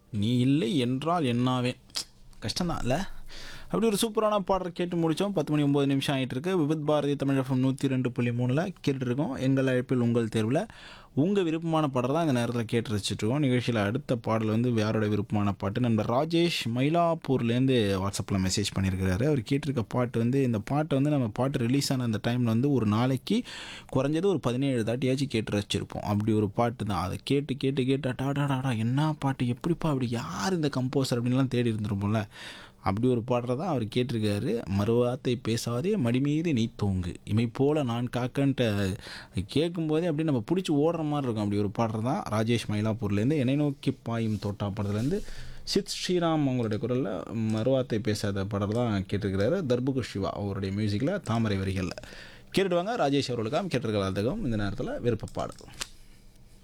நீ இல்லை என்றால் என்னாவே கஷ்டம்தான் இல்லை அப்படி ஒரு சூப்பரான பாடல் கேட்டு முடித்தோம் பத்து மணி ஒம்பது நிமிஷம் ஆகிட்டு இருக்கு விவித் பாரதி தமிழ் எஃப்எம் நூற்றி ரெண்டு புள்ளி மூணில் கேட்டுருக்கோம் எங்கள் அழைப்பில் உங்கள் தேர்வில் உங்கள் விருப்பமான பாடல் தான் இந்த நேரத்தில் கேட்டு ரசிச்சிட்ருக்கோம் நிகழ்ச்சியில் அடுத்த பாடல் வந்து யாரோட விருப்பமான பாட்டு நண்பர் ராஜேஷ் மயிலாப்பூர்லேருந்து வாட்ஸ்அப்பில் மெசேஜ் பண்ணியிருக்கிறாரு அவர் கேட்டிருக்க பாட்டு வந்து இந்த பாட்டை வந்து நம்ம பாட்டு ரிலீஸ் ஆன அந்த டைமில் வந்து ஒரு நாளைக்கு குறைஞ்சது ஒரு பதினேழு தாட்டியாச்சும் கேட்டு ரசிச்சிருப்போம் அப்படி ஒரு பாட்டு தான் அதை கேட்டு கேட்டு கேட்டு டாடாடாடா என்ன பாட்டு எப்படிப்பா அப்படி யார் இந்த கம்போசர் அப்படின்லாம் தேடி இருந்திருப்போம்ல அப்படி ஒரு பாடலை தான் அவர் கேட்டிருக்காரு மறுவார்த்தை பேசாதே மடி மீது நீ தூங்கு இமை போல நான் காக்கன்ட்டு கேட்கும்போதே அப்படியே நம்ம பிடிச்சி ஓடுற மாதிரி இருக்கும் அப்படி ஒரு பாடல் தான் ராஜேஷ் மயிலாப்பூர்லேருந்து என்னை நோக்கி பாயும் தோட்டா படத்துலேருந்து சித் ஸ்ரீராம் அவங்களுடைய குரலில் மறுவார்த்தை பேசாத பாடல் தான் கேட்டிருக்கிறாரு தர்புகு சிவா அவருடைய மியூசிக்கில் தாமரை வரிகளில் கேட்டுடுவாங்க ராஜேஷ் அவர்களுக்காக கேட்டிருக்கிற இந்த நேரத்தில் விருப்ப பாடல்